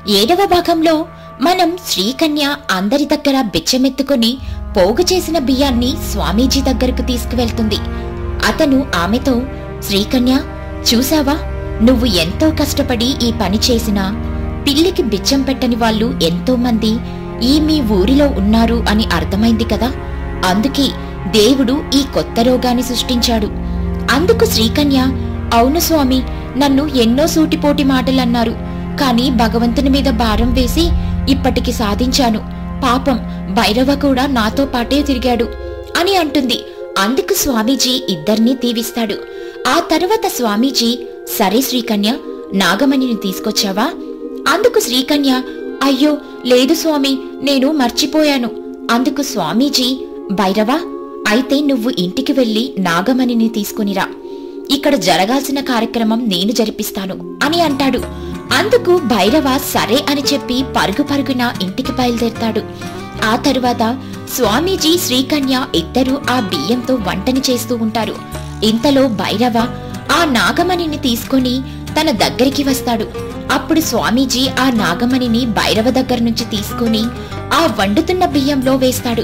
ఏడవ భాగంలో మనం శ్రీకన్య అందరి దగ్గర బిచ్చమెత్తుకొని పోగు చేసిన బియ్యాన్ని స్వామీజీ దగ్గరకు తీసుకువెళ్తుంది అతను ఆమెతో శ్రీకన్య చూసావా నువ్వు ఎంతో కష్టపడి ఈ పని చేసినా పిల్లికి బిచ్చం పెట్టని వాళ్ళు ఎంతో మంది ఈ మీ ఊరిలో ఉన్నారు అని అర్థమైంది కదా అందుకే దేవుడు ఈ కొత్త రోగాన్ని సృష్టించాడు అందుకు శ్రీకన్య అవును స్వామి నన్ను ఎన్నో సూటిపోటి మాటలన్నారు కాని భగవంతుని మీద భారం వేసి ఇప్పటికి సాధించాను పాపం భైరవ కూడా నాతో పాటే తిరిగాడు అని అంటుంది అందుకు స్వామీజీ ఇద్దరినీ దీవిస్తాడు ఆ తరువాత స్వామీజీ సరే శ్రీకన్య నాగమణిని తీసుకొచ్చావా అందుకు శ్రీకన్య అయ్యో లేదు స్వామి నేను మర్చిపోయాను అందుకు స్వామీజీ భైరవా అయితే నువ్వు ఇంటికి వెళ్లి నాగమణిని తీసుకునిరా ఇక్కడ జరగాల్సిన కార్యక్రమం నేను జరిపిస్తాను అని అంటాడు అందుకు భైరవ సరే అని చెప్పి పరుగు పరుగున ఇంటికి బయలుదేరతాడు ఆ తరువాత స్వామీజీ శ్రీకన్య ఇద్దరూ ఆ బియ్యంతో వంటని చేస్తూ ఉంటారు ఇంతలో భైరవ ఆ నాగమణిని తీసుకొని తన దగ్గరికి వస్తాడు అప్పుడు స్వామీజీ ఆ నాగమణిని భైరవ దగ్గర నుంచి తీసుకొని ఆ వండుతున్న బియ్యంలో వేస్తాడు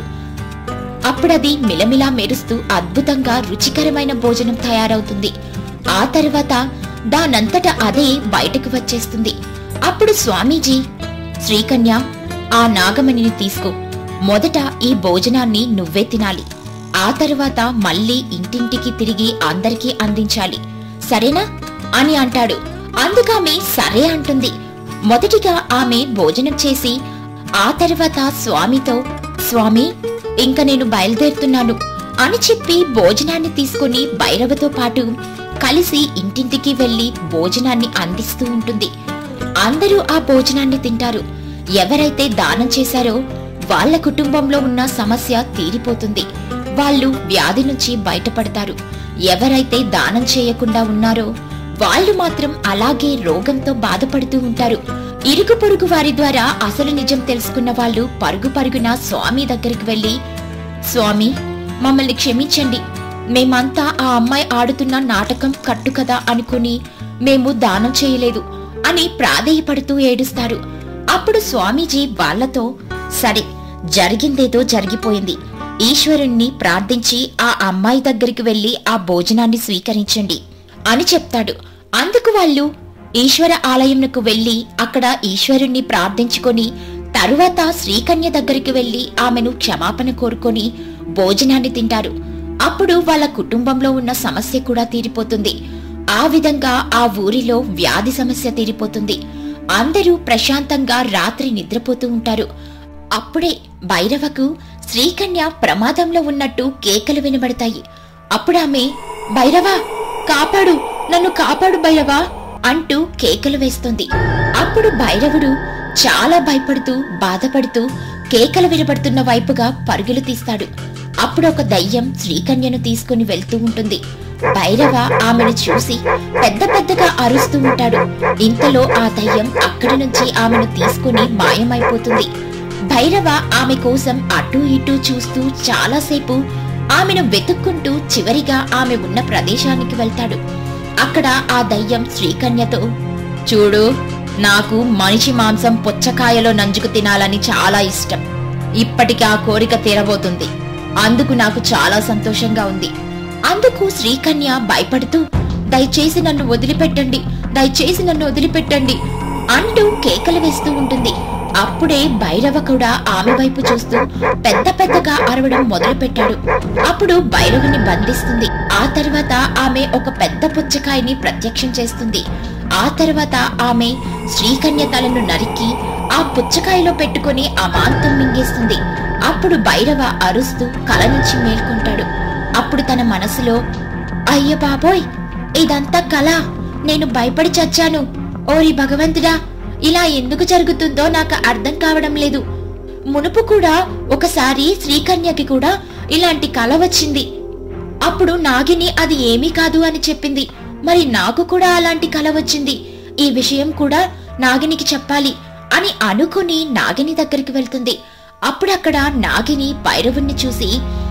అప్పుడది మిలమిలా మెరుస్తూ అద్భుతంగా రుచికరమైన భోజనం తయారవుతుంది ఆ తర్వాత దానంతట అదే బయటకు వచ్చేస్తుంది అప్పుడు స్వామీజీ శ్రీకన్య ఆ నాగమణిని తీసుకో మొదట ఈ భోజనాన్ని నువ్వే తినాలి ఆ తరువాత మళ్ళీ ఇంటింటికి తిరిగి అందరికీ అందించాలి సరేనా అని అంటాడు అందుకామె సరే అంటుంది మొదటిగా ఆమె భోజనం చేసి ఆ తర్వాత స్వామితో స్వామి ఇంక నేను బయలుదేరుతున్నాను అని చెప్పి భోజనాన్ని తీసుకుని భైరవతో పాటు కలిసి ఇంటింటికి వెళ్లి భోజనాన్ని అందిస్తూ ఉంటుంది అందరూ ఆ భోజనాన్ని తింటారు ఎవరైతే దానం చేశారో వాళ్ళ కుటుంబంలో ఉన్న సమస్య తీరిపోతుంది వాళ్ళు వ్యాధి నుంచి బయటపడతారు ఎవరైతే దానం చేయకుండా ఉన్నారో వాళ్ళు మాత్రం అలాగే రోగంతో బాధపడుతూ ఉంటారు ఇరుగు పొరుగు వారి ద్వారా అసలు నిజం తెలుసుకున్న వాళ్ళు పరుగు పరుగున స్వామి దగ్గరికి వెళ్లి స్వామి మమ్మల్ని క్షమించండి మేమంతా ఆ అమ్మాయి ఆడుతున్న నాటకం కట్టు కదా అనుకుని మేము దానం చేయలేదు అని ప్రాధేయపడుతూ ఏడుస్తారు అప్పుడు స్వామీజీ వాళ్ళతో సరే జరిగిందేదో జరిగిపోయింది ఈశ్వరుణ్ణి ప్రార్థించి ఆ అమ్మాయి దగ్గరికి వెళ్లి ఆ భోజనాన్ని స్వీకరించండి అని చెప్తాడు అందుకు వాళ్ళు ఈశ్వర ఆలయంకు వెళ్లి అక్కడ ఈశ్వరుణ్ణి ప్రార్థించుకొని తరువాత శ్రీకన్య దగ్గరికి వెళ్లి ఆమెను క్షమాపణ కోరుకొని భోజనాన్ని తింటారు అప్పుడు వాళ్ళ కుటుంబంలో ఉన్న సమస్య కూడా తీరిపోతుంది ఆ విధంగా ఆ ఊరిలో వ్యాధి సమస్య తీరిపోతుంది అందరూ ప్రశాంతంగా రాత్రి నిద్రపోతూ ఉంటారు అప్పుడే భైరవకు శ్రీకన్య ప్రమాదంలో ఉన్నట్టు కేకలు వినబడతాయి అప్పుడు ఆమె భైరవా కాపాడు నన్ను కాపాడు భైరవా అంటూ కేకలు వేస్తుంది అప్పుడు భైరవుడు చాలా భయపడుతూ బాధపడుతూ కేకలు వినబడుతున్న వైపుగా పరుగులు తీస్తాడు అప్పుడు ఒక దయ్యం శ్రీకన్యను తీసుకుని వెళ్తూ ఉంటుంది భైరవ ఆమెను చూసి పెద్ద పెద్దగా అరుస్తూ ఉంటాడు ఇంతలో ఆ దయ్యం అక్కడి నుంచి ఆమెను తీసుకుని మాయమైపోతుంది భైరవ ఆమె కోసం అటూ ఇటూ చూస్తూ చాలాసేపు ఆమెను వెతుక్కుంటూ చివరిగా ఆమె ఉన్న ప్రదేశానికి వెళ్తాడు అక్కడ ఆ దయ్యం శ్రీకన్యతో చూడు నాకు మనిషి మాంసం పుచ్చకాయలో నంజుకు తినాలని చాలా ఇష్టం ఇప్పటికి ఆ కోరిక తీరబోతుంది అందుకు నాకు చాలా సంతోషంగా ఉంది అందుకు శ్రీకన్య భయపడుతూ దయచేసి నన్ను వదిలిపెట్టండి దయచేసి నన్ను వదిలిపెట్టండి అంటూ కేకలు వేస్తూ ఉంటుంది అప్పుడే భైరవ కూడా ఆమె వైపు చూస్తూ పెద్ద పెద్దగా అరవడం మొదలుపెట్టాడు అప్పుడు భైరవుని బంధిస్తుంది ఆ తర్వాత ఆమె ఒక పెద్ద పుచ్చకాయని ప్రత్యక్షం చేస్తుంది ఆ తర్వాత ఆమె శ్రీకన్య తలను నరికి ఆ పుచ్చకాయలో పెట్టుకుని అమాంతం మింగేస్తుంది అప్పుడు భైరవ అరుస్తూ కల నుంచి మేల్కొంటాడు అప్పుడు తన మనసులో అయ్య బాబోయ్ ఇదంతా కళ నేను భయపడి చచ్చాను ఓరి భగవంతుడా ఇలా ఎందుకు జరుగుతుందో నాకు అర్థం కావడం లేదు మునుపు కూడా ఒకసారి శ్రీకన్యకి కూడా ఇలాంటి కల వచ్చింది అప్పుడు నాగిని అది ఏమీ కాదు అని చెప్పింది మరి నాకు కూడా అలాంటి కల వచ్చింది ఈ విషయం కూడా నాగినికి చెప్పాలి అని అనుకుని నాగిని దగ్గరికి వెళ్తుంది అప్పుడక్కడ నాగిని భైరవుణ్ణి చూసి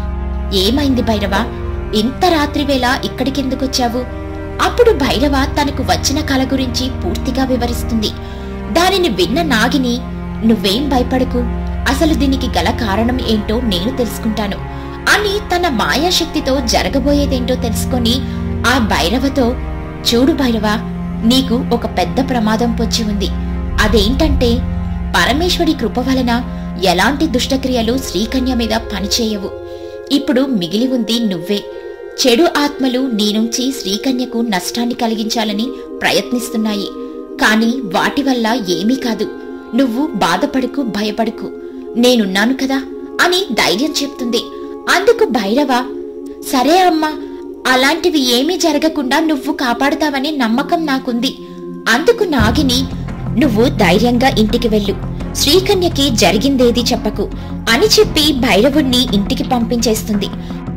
ఏమైంది భైరవ ఇంత రాత్రివేళ ఇక్కడికెందుకొచ్చావు అప్పుడు భైరవ తనకు వచ్చిన కల గురించి పూర్తిగా వివరిస్తుంది దానిని విన్న నాగిని నువ్వేం భయపడకు అసలు దీనికి గల కారణం ఏంటో నేను తెలుసుకుంటాను అని తన మాయాశక్తితో జరగబోయేదేంటో తెలుసుకొని ఆ భైరవతో చూడు భైరవ నీకు ఒక పెద్ద ప్రమాదం పొంచి ఉంది అదేంటంటే పరమేశ్వరి కృప వలన ఎలాంటి దుష్టక్రియలు శ్రీకన్య మీద పనిచేయవు ఇప్పుడు మిగిలి ఉంది నువ్వే చెడు ఆత్మలు నీ నుంచి శ్రీకన్యకు నష్టాన్ని కలిగించాలని ప్రయత్నిస్తున్నాయి కాని వాటి వల్ల ఏమీ కాదు నువ్వు బాధపడకు భయపడకు నేనున్నాను కదా అని ధైర్యం చెప్తుంది అందుకు భైరవ సరే అమ్మా అలాంటివి ఏమీ జరగకుండా నువ్వు కాపాడుతావని నమ్మకం నాకుంది అందుకు నాగిని నువ్వు ధైర్యంగా ఇంటికి వెళ్ళు శ్రీకన్యకి జరిగిందేది చెప్పకు అని చెప్పి భైరవుణ్ణి ఇంటికి పంపించేస్తుంది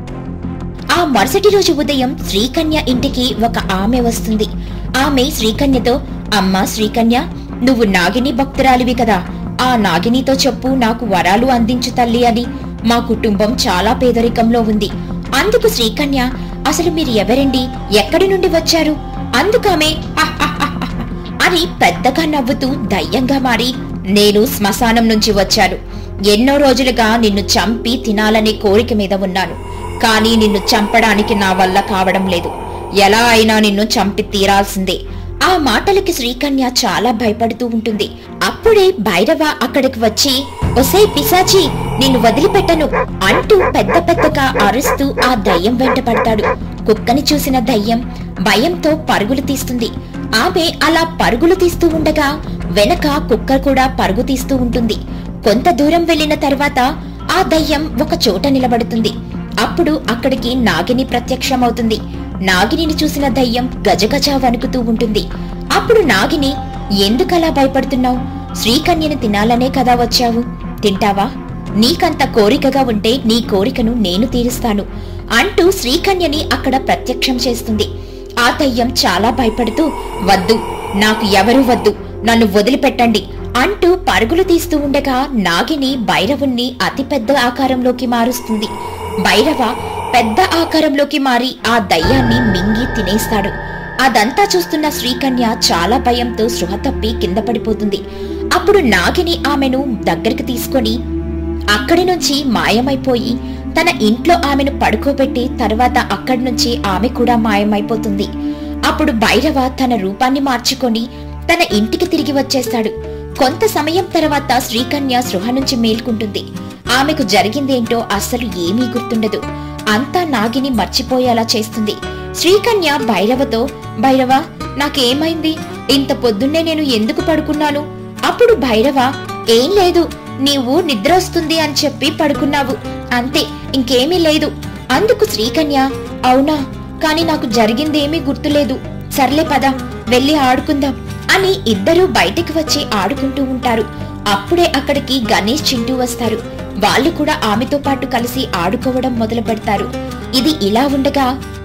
ఆ మరుసటి రోజు ఉదయం శ్రీకన్య ఇంటికి ఒక ఆమె వస్తుంది ఆమె శ్రీకన్యతో అమ్మా శ్రీకన్య నువ్వు నాగిని భక్తురాలివి కదా ఆ నాగినితో చెప్పు నాకు వరాలు అందించు తల్లి అని మా కుటుంబం చాలా పేదరికంలో ఉంది అందుకు శ్రీకన్య అసలు మీరు ఎవరండి ఎక్కడి నుండి వచ్చారు అందుకామె "హహహహహ" అని పెద్దగా నవ్వుతూ దయ్యంగా మారి నేను శ్మశానం నుంచి వచ్చాను ఎన్నో రోజులుగా నిన్ను చంపి తినాలనే కోరిక మీద ఉన్నాను కానీ నిన్ను చంపడానికి నా వల్ల కావడం లేదు ఎలా అయినా నిన్ను చంపి తీరాల్సిందే ఆ మాటలకి శ్రీకన్య చాలా భయపడుతూ ఉంటుంది అప్పుడే భైరవ అక్కడికి వచ్చి ఒసే పిశాచి నిన్ను వదిలిపెట్టను అంటూ పెద్ద పెద్దగా అరుస్తూ ఆ దయ్యం వెంట పడతాడు కుక్కని చూసిన దయ్యం భయంతో పరుగులు తీస్తుంది ఆమె అలా పరుగులు తీస్తూ ఉండగా వెనక కుక్క కూడా పరుగు తీస్తూ ఉంటుంది కొంత దూరం వెళ్లిన తర్వాత ఆ దయ్యం ఒక చోట నిలబడుతుంది అప్పుడు అక్కడికి నాగిని ప్రత్యక్షమవుతుంది నాగిని చూసిన దయ్యం గజగజ వణుకుతూ ఉంటుంది అప్పుడు నాగిని ఎందుకలా భయపడుతున్నావు శ్రీకన్యని తినాలనే కదా వచ్చావు తింటావా నీకంత కోరికగా ఉంటే నీ కోరికను నేను తీరుస్తాను అంటూ శ్రీకన్యని అక్కడ ప్రత్యక్షం చేస్తుంది ఆ దయ్యం చాలా భయపడుతూ వద్దు నాకు ఎవరూ వద్దు నన్ను వదిలిపెట్టండి అంటూ పరుగులు తీస్తూ ఉండగా నాగిని భైరవుణ్ణి అతిపెద్ద ఆకారంలోకి మారుస్తుంది భైరవ పెద్ద ఆకారంలోకి మారి ఆ దయ్యాన్ని మింగి తినేస్తాడు అదంతా చూస్తున్న శ్రీకన్య చాలా భయంతో సృహ తప్పి కింద పడిపోతుంది అప్పుడు నాగిని ఆమెను దగ్గరికి తీసుకొని అక్కడి నుంచి మాయమైపోయి తన ఇంట్లో ఆమెను పడుకోబెట్టి తర్వాత అక్కడి నుంచి ఆమె కూడా మాయమైపోతుంది అప్పుడు భైరవ తన రూపాన్ని మార్చుకొని తన ఇంటికి తిరిగి వచ్చేస్తాడు కొంత సమయం తర్వాత శ్రీకన్య సృహ నుంచి మేల్కుంటుంది ఆమెకు జరిగిందేంటో అస్సలు ఏమీ గుర్తుండదు అంతా నాగిని మర్చిపోయేలా చేస్తుంది శ్రీకన్య భైరవతో భైరవ నాకేమైంది ఇంత పొద్దున్నే నేను ఎందుకు పడుకున్నాను అప్పుడు భైరవ ఏం లేదు నీవు నిద్ర వస్తుంది అని చెప్పి పడుకున్నావు అంతే ఇంకేమీ లేదు అందుకు శ్రీకన్య అవునా కాని నాకు జరిగిందేమీ గుర్తులేదు సర్లే పద వెళ్ళి ఆడుకుందాం అని ఇద్దరూ బయటికి వచ్చి ఆడుకుంటూ ఉంటారు అప్పుడే అక్కడికి గణేష్ చింటూ వస్తారు వాళ్ళు కూడా ఆమెతో పాటు కలిసి ఆడుకోవడం మొదలు పెడతారు ఇది ఇలా ఉండగా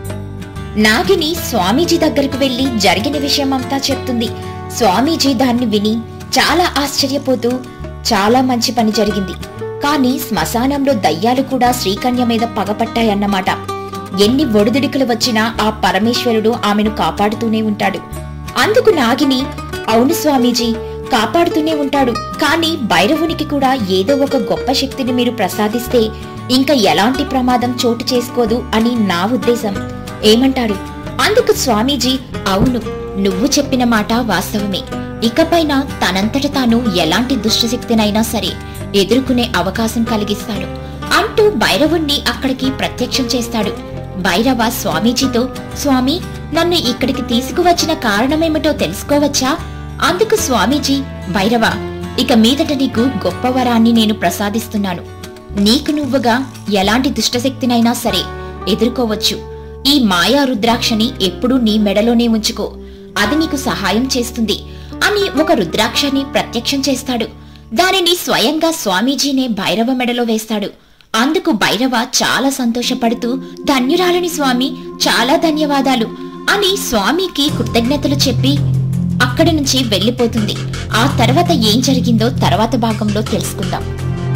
నాగిని స్వామీజీ దగ్గరకు వెళ్లి జరిగిన విషయం అంతా చెప్తుంది స్వామీజీ దాన్ని విని చాలా ఆశ్చర్యపోతూ చాలా మంచి పని జరిగింది కానీ శ్మశానంలో దయ్యాలు కూడా శ్రీకన్య మీద పగపట్టాయన్నమాట ఎన్ని ఒడిదుడికలు వచ్చినా ఆ పరమేశ్వరుడు ఆమెను కాపాడుతూనే ఉంటాడు అందుకు నాగిని అవును స్వామీజీ కాపాడుతూనే ఉంటాడు కానీ భైరవునికి కూడా ఏదో ఒక గొప్ప శక్తిని మీరు ప్రసాదిస్తే ఇంకా ఎలాంటి ప్రమాదం చోటు చేసుకోదు అని నా ఉద్దేశం ఏమంటారు అందుకు స్వామీజీ అవును నువ్వు చెప్పిన మాట వాస్తవమే ఇకపైన తనంతట తాను ఎలాంటి దుష్టశక్తినైనా సరే ఎదుర్కొనే అవకాశం కలిగిస్తాడు అంటూ భైరవుణ్ణి అక్కడికి ప్రత్యక్షం చేస్తాడు భైరవ స్వామీజీతో స్వామి నన్ను ఇక్కడికి తీసుకువచ్చిన కారణమేమిటో తెలుసుకోవచ్చా అందుకు స్వామీజీ భైరవ ఇక మీదట నీకు గొప్ప వరాన్ని నేను ప్రసాదిస్తున్నాను నీకు నువ్వుగా ఎలాంటి దుష్టశక్తినైనా సరే ఎదుర్కోవచ్చు ఈ మాయా రుద్రాక్షని ఎప్పుడూ నీ మెడలోనే ఉంచుకో అది నీకు సహాయం చేస్తుంది అని ఒక రుద్రాక్షని ప్రత్యక్షం చేస్తాడు దానిని స్వయంగా స్వామీజీనే భైరవ మెడలో వేస్తాడు అందుకు భైరవ చాలా సంతోషపడుతూ ధన్యురాలని స్వామి చాలా ధన్యవాదాలు అని స్వామికి కృతజ్ఞతలు చెప్పి అక్కడి నుంచి వెళ్లిపోతుంది ఆ తర్వాత ఏం జరిగిందో తర్వాత భాగంలో తెలుసుకుందాం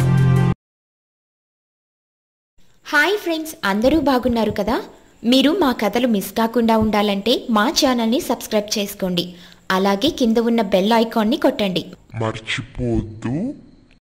హాయ్ ఫ్రెండ్స్ అందరూ బాగున్నారు కదా మీరు మా కథలు మిస్ కాకుండా ఉండాలంటే మా ఛానల్ని సబ్స్క్రైబ్ చేసుకోండి అలాగే కింద ఉన్న బెల్ ఐకాన్ని కొట్టండి మర్చిపోద్దు